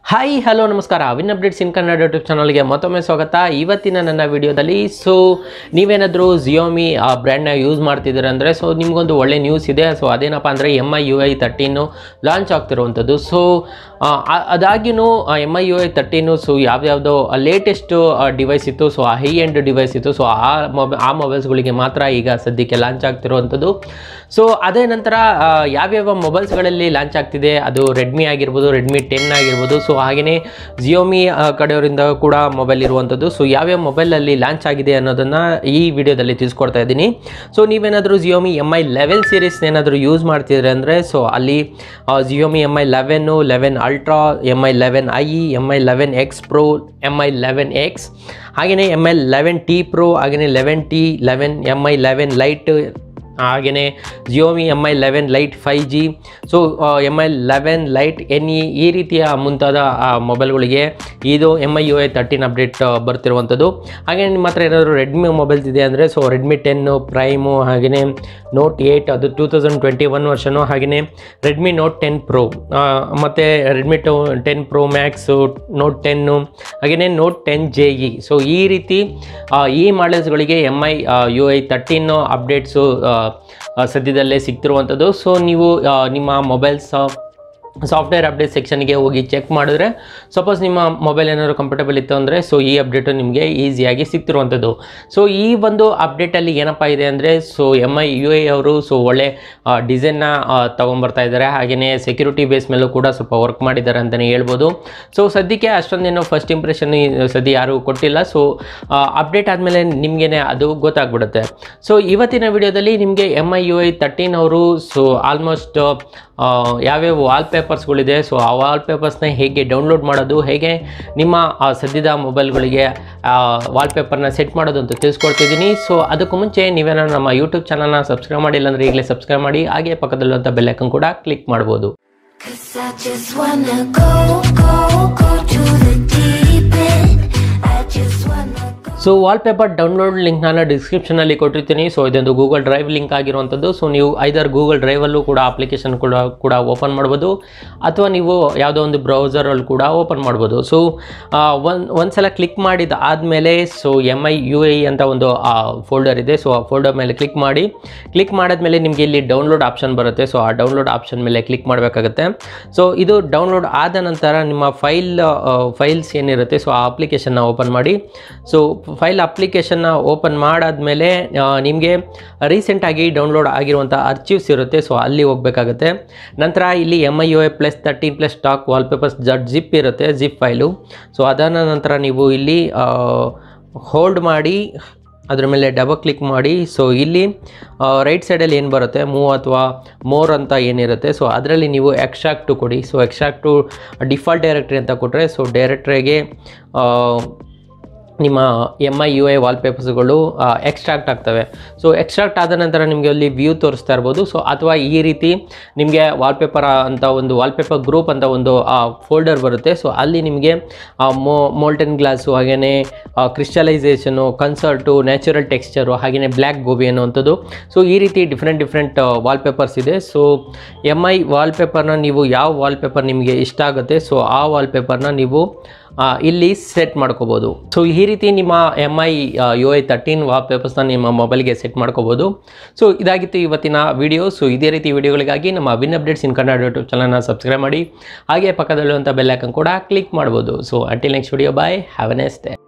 Hi hello ನಮಸ್ಕಾರ win updates in Kannada YouTube ಚಾನಲ್ಗೆ ಮತ್ತೊಮ್ಮೆ ಸ್ವಾಗತ ಇವತ್ತಿನ ನನ್ನ ವಿಡಿಯೋದಲ್ಲಿ ಸೊ ನೀವೇನಾದರೂ ಜಿಯೋಮಿ ಆ ಬ್ರ್ಯಾಂಡ್ನ ಯೂಸ್ ಮಾಡ್ತಿದ್ದೀರ ಅಂದರೆ ಸೊ ನಿಮಗೊಂದು ಒಳ್ಳೆ ನ್ಯೂಸ್ ಇದೆ ಸೊ ಅದೇನಪ್ಪ ಅಂದರೆ M I U I thirteen launch ಆಗ್ತಿರುವಂಥದ್ದು ಸೊ ಅದಾಗಿಯೂ M I U I thirteen so ಯಾವ್ಯಾವುದೋ ಲೇಟೆಸ್ಟ್ ಡಿವೈಸ್ ಇತ್ತು ಸೊ ಆ ಹೈ ಎಂಡ್ ಡಿವೈಸ್ ಇತ್ತು ಸೊ ಆ ಮೊಬೈ ಆ ಮೊಬೈಲ್ಸ್ಗಳಿಗೆ ಮಾತ್ರ ಈಗ ಸದ್ಯಕ್ಕೆ ಲಾಂಚ್ ಆಗ್ತಿರುವಂಥದ್ದು ಸೊ ಅದೇ ನಂತರ ಆ, ಯಾವ್ಯಾವ ಮೊಬೈಲ್ಸ್ಗಳಲ್ಲಿ ಲಾಂಚ್ ಆಗ್ತಿದೆ ಅದು ರೆಡ್ಮಿ ಆಗಿರ್ಬೋದು ರೆಡ್ಮಿ ಟೆನ್ ಆಗಿರ್ಬೋದು ಸೊ ಹಾಗೆಯೇ ಜಿಯೋಮಿ ಆ, ಕಡೆಯವರಿಂದ ಕೂಡ ಮೊಬೈಲ್ ಇರುವಂಥದ್ದು ಸೊ ಯಾವ್ಯಾವ ಮೊಬೈಲಲ್ಲಿ ಲಾಂಚ್ ಆಗಿದೆ ಅನ್ನೋದನ್ನು ಈ ವಿಡಿಯೋದಲ್ಲಿ ತಿಳಿಸ್ಕೊಡ್ತಾ ಇದ್ದೀನಿ ಸೊ ನೀವೇನಾದರೂ Xiaomi M I eleven series ಏನಾದರೂ ಯೂಸ್ ಮಾಡ್ತಿದ್ರೆ ಅಂದರೆ ಸೊ ಅಲ್ಲಿ Xiaomi M I eleven eleven ultra M I eleven I M I eleven X pro M I eleven X ಹಾಗೆಯೇ M I eleven T pro ಹಾಗೆಯೇ eleven T eleven M I eleven lite ಹಾಗೆಯೇ Xiaomi M I eleven lite five G so M I eleven lite N E ಈ ರೀತಿಯ ಮುಂತಾದ ಆ, ಮೊಬೈಲ್ಗಳಿಗೆ ಇದು M I U I thirteen update ಬರ್ತಿರುವಂಥದ್ದು ಹಾಗೆ ನಿಮ್ಮ ಹತ್ರ ಏನಾದರೂ ರೆಡ್ಮಿ ಮೊಬೈಲ್ಸ್ ಇದೆ ಅಂದರೆ ಸೊ ರೆಡ್ಮಿ ಟೆನ್ನು ಪ್ರೈಮು ಹಾಗೆಯೇ ನೋಟ್ ಏಯ್ಟ್ ಅದು two thousand twenty one version ಹಾಗೆಯೇ ರೆಡ್ಮಿ ನೋಟ್ ಟೆನ್ ಪ್ರೋ ಮತ್ತು Redmi two ten pro max note ten ಹಾಗೆಯೇ note ten J E so ಈ ರೀತಿ ಆ, ಈ ಮಾಡೆಲ್ಸ್ಗಳಿಗೆ M I U I thirteen updates ಸದ್ಯದಲ್ಲೇ ಸಿಗ್ತಿರುವಂಥದ್ದು ಸೊ ನೀವು ಆ, ನಿಮ್ಮ ಮೊಬೈಲ್ಸ್ ಸಾಫ್ಟ್ವೇರ್ ಅಪ್ಡೇಟ್ ಸೆಕ್ಷನ್ಗೆ ಹೋಗಿ ಚೆಕ್ ಮಾಡಿದ್ರೆ ಸಪೋಸ್ ನಿಮ್ಮ ಮೊಬೈಲ್ ಏನಾದರೂ ಕಂಫರ್ಟಬಲ್ ಇತ್ತು ಅಂದರೆ ಸೊ ಈ ಅಪ್ಡೇಟು ನಿಮಗೆ ಈಸಿಯಾಗಿ ಸಿಗ್ತಿರುವಂಥದ್ದು ಸೊ ಈ ಒಂದು ಅಪ್ಡೇಟಲ್ಲಿ ಏನಪ್ಪ ಇದೆ ಅಂದರೆ so M I U I ಅವರು ಸೊ ಒಳ್ಳೆ ಡಿಸೈನ್ನ ತೊಗೊಂಬರ್ತಾ ಇದ್ದಾರೆ ಹಾಗೆಯೇ ಸೆಕ್ಯೂರಿಟಿ ಬೇಸ್ ಮೇಲೂ ಕೂಡ ಸ್ವಲ್ಪ ವರ್ಕ್ ಮಾಡಿದ್ದಾರೆ ಅಂತಲೇ ಹೇಳ್ಬೋದು ಸೊ ಸದ್ಯಕ್ಕೆ ಅಷ್ಟೊಂದೇನು ಫಸ್ಟ್ ಇಂಪ್ರೆಷನ್ ಸದ್ಯ ಯಾರೂ ಕೊಟ್ಟಿಲ್ಲ ಸೊ ಅಪ್ಡೇಟ್ ಆದಮೇಲೆ ನಿಮಗೇನೆ ಅದು ಗೊತ್ತಾಗ್ಬಿಡುತ್ತೆ ಸೊ ಇವತ್ತಿನ ವಿಡಿಯೋದಲ್ಲಿ ನಿಮಗೆ M I U I thirteen ಅವರು ಸೊ ಆಲ್ಮೋಸ್ಟ್ ಯಾವ್ಯಾವ ವಾಲ್ ಪೇಪರ್ಸ್ಗಳಿದೆ ಸೊ ಆ ವಾಲ್ ಪೇಪರ್ಸ್ನ ಹೇಗೆ ಡೌನ್ಲೋಡ್ ಮಾಡೋದು ಹೇಗೆ ನಿಮ್ಮ ಆ, ಸದ್ಯದ ಮೊಬೈಲ್ಗಳಿಗೆ ವಾಲ್ ಪೇಪರ್ನ ಸೆಟ್ ಮಾಡೋದು ಅಂತ ತಿಳಿಸ್ಕೊಡ್ತಿದ್ದೀನಿ ಸೊ ಅದಕ್ಕೂ ಮುಂಚೆ ನೀವೇನಾದ್ರು ನಮ್ಮ ಯೂಟ್ಯೂಬ್ ಚಾನಲ್ನ ಸಬ್ಸ್ಕ್ರೈಬ್ ಮಾಡಿಲ್ಲ ಅಂದರೆ ಈಗಲೇ ಸಬ್ಸ್ಕ್ರೈಬ್ ಮಾಡಿ ಹಾಗೆ ಪಕ್ಕದಲ್ಲಿರುವಂಥ ಬೆಲ್ಲೈಕನ್ ಕೂಡ ಕ್ಲಿಕ್ ಮಾಡ್ಬೋದು Cause I just wanna go, go, go to the deep end. I just wanna go. So wallpaper download link ನಾನು ಡಿಸ್ಕ್ರಿಪ್ಷನಲ್ಲಿ ಕೊಟ್ಟಿರ್ತೀನಿ ಸೊ ಇದೊಂದು ಗೂಗಲ್ ಡ್ರೈವ್ ಲಿಂಕ್ ಆಗಿರುವಂಥದ್ದು ಸೊ ನೀವು ಐದರ್ ಗೂಗಲ್ ಡ್ರೈವಲ್ಲೂ ಕೂಡ ಅಪ್ಲಿಕೇಶನ್ ಕೂಡ ಕೂಡ ಓಪನ್ ಮಾಡ್ಬೋದು ಅಥವಾ ನೀವು ಯಾವುದೋ ಒಂದು ಬ್ರೌಸರಲ್ಲಿ ಕೂಡ ಓಪನ್ ಮಾಡ್ಬೋದು ಸೊ ಒಂದು ಒಂದ್ಸಲ ಕ್ಲಿಕ್ ಮಾಡಿದ ಆದಮೇಲೆ so M I U I ಅಂತ ಒಂದು ಫೋಲ್ಡರ್ ಇದೆ ಸೊ ಆ ಫೋಲ್ಡರ್ ಮೇಲೆ ಕ್ಲಿಕ್ ಮಾಡಿ ಕ್ಲಿಕ್ ಮಾಡಿದ್ಮೇಲೆ ನಿಮಗೆ ಇಲ್ಲಿ ಡೌನ್ಲೋಡ್ ಆಪ್ಷನ್ ಬರುತ್ತೆ ಸೊ ಆ ಡೌನ್ಲೋಡ್ ಆಪ್ಷನ್ ಮೇಲೆ ಕ್ಲಿಕ್ ಮಾಡಬೇಕಾಗುತ್ತೆ ಸೊ ಇದು ಡೌನ್ಲೋಡ್ ಆದ ನಂತರ ನಿಮ್ಮ ಫೈಲ್ ಫೈಲ್ಸ್ ಏನಿರುತ್ತೆ ಸೊ ಆ ಅಪ್ಲಿಕೇಶನ್ನ ಓಪನ್ ಮಾಡಿ ಸೊ ಫೈಲ್ ಅಪ್ಲಿಕೇಶನ್ನ ಓಪನ್ ಮಾಡಾದ್ಮೇಲೆ ನಿಮಗೆ ರೀಸೆಂಟಾಗಿ ಡೌನ್ಲೋಡ್ ಆಗಿರುವಂಥ ಅರ್ಚೀವ್ಸ್ ಇರುತ್ತೆ ಸೊ ಅಲ್ಲಿ ಹೋಗಬೇಕಾಗುತ್ತೆ ನಂತರ ಇಲ್ಲಿ M I U A plus thirteen plus stock wallpapers ಜಟ್ ಜಿಪ್ ಇರುತ್ತೆ ಜಿಪ್ ಫೈಲು ಸೊ ಅದಾದ ನಂತರ ನೀವು ಇಲ್ಲಿ ಹೋಲ್ಡ್ ಮಾಡಿ ಅದ್ರ ಮೇಲೆ ಡಬಲ್ ಕ್ಲಿಕ್ ಮಾಡಿ ಸೊ ಇಲ್ಲಿ ರೈಟ್ ಸೈಡಲ್ಲಿ ಏನು ಬರುತ್ತೆ ಮೂವ್ ಅಥವಾ ಮೋರ್ ಅಂತ ಏನಿರುತ್ತೆ ಸೊ ಅದರಲ್ಲಿ ನೀವು ಎಕ್ಸ್ಟ್ರಾಕ್ಟು ಕೊಡಿ ಸೊ ಎಕ್ಸ್ಟ್ರಾಕ್ಟು ಡಿಫಾಲ್ಟ್ ಡೈರೆಕ್ಟ್ರಿ ಅಂತ ಕೊಟ್ಟರೆ ಸೊ ಡೈರೆಕ್ಟ್ರಿಗೆ ನಿಮ್ಮ ಎಮ್ ಐ ಯು ಐ ವಾಲ್ಪೇಪರ್ಸ್ಗಳು ಎಕ್ಸ್ಟ್ರಾಕ್ಟ್ ಆಗ್ತವೆ ಸೊ ಎಕ್ಸ್ಟ್ರಾಕ್ಟ್ ಆದ ನಂತರ ನಿಮಗೆ ಅಲ್ಲಿ ವ್ಯೂ ತೋರಿಸ್ತಾ ಇರ್ಬೋದು ಸೊ ಅಥವಾ ಈ ರೀತಿ ನಿಮಗೆ ವಾಲ್ಪೇಪರ್ ಅಂತ ಒಂದು ವಾಲ್ಪೇಪರ್ ಗ್ರೂಪ್ ಅಂತ ಒಂದು ಫೋಲ್ಡರ್ ಬರುತ್ತೆ ಸೊ ಅಲ್ಲಿ ನಿಮಗೆ ಮೋ ಮೋಲ್ಟನ್ ಗ್ಲಾಸು ಹಾಗೆಯೇ ಕ್ರಿಸ್ಟಲೈಸೇಷನು ಕನ್ಸರ್ಟು ನ್ಯಾಚುರಲ್ ಟೆಕ್ಸ್ಚರು ಹಾಗೆಯೇ ಬ್ಲ್ಯಾಕ್ ಗೋಬಿ ಅನ್ನುವಂಥದ್ದು ಸೊ ಈ ರೀತಿ ಡಿಫ್ರೆಂಟ್ ಡಿಫ್ರೆಂಟ್ ವಾಲ್ಪೇಪರ್ಸ್ ಇದೆ ಸೊ ಎಮ್ ಐ ವಾಲ್ಪೇಪರ್ನ ನೀವು ಯಾವ ವಾಲ್ಪೇಪರ್ ನಿಮಗೆ ಇಷ್ಟ ಆಗುತ್ತೆ ಸೊ ಆ ವಾಲ್ಪೇಪರ್ನ ನೀವು ಆ, ಇಲ್ಲಿ ಸೆಟ್ ಮಾಡ್ಕೋಬೋದು ಸೊ ಈ ರೀತಿ ನಿಮ್ಮ M I U I thirteen ವಾಲ್ ಪೇಪರ್ಸ್ನ ನಿಮ್ಮ ಮೊಬೈಲ್ಗೆ ಸೆಟ್ ಮಾಡ್ಕೋಬೋದು ಸೊ ಇದಾಗಿತ್ತು ಇವತ್ತಿನ ವಿಡಿಯೋ ಸೊ ಇದೇ ರೀತಿ ವಿಡಿಯೋಗಳಿಗಾಗಿ ನಮ್ಮ win updates in Kannada YouTube ಚಾನಲ್ನ ಸಬ್ಸ್ಕ್ರೈಬ್ ಮಾಡಿ ಹಾಗೆ ಪಕ್ಕದಲ್ಲಿರುವಂಥ ಬೆಲ್ ಐಕನ್ ಕೂಡ ಕ್ಲಿಕ್ ಮಾಡ್ಬೋದು so until next video bye have a nice day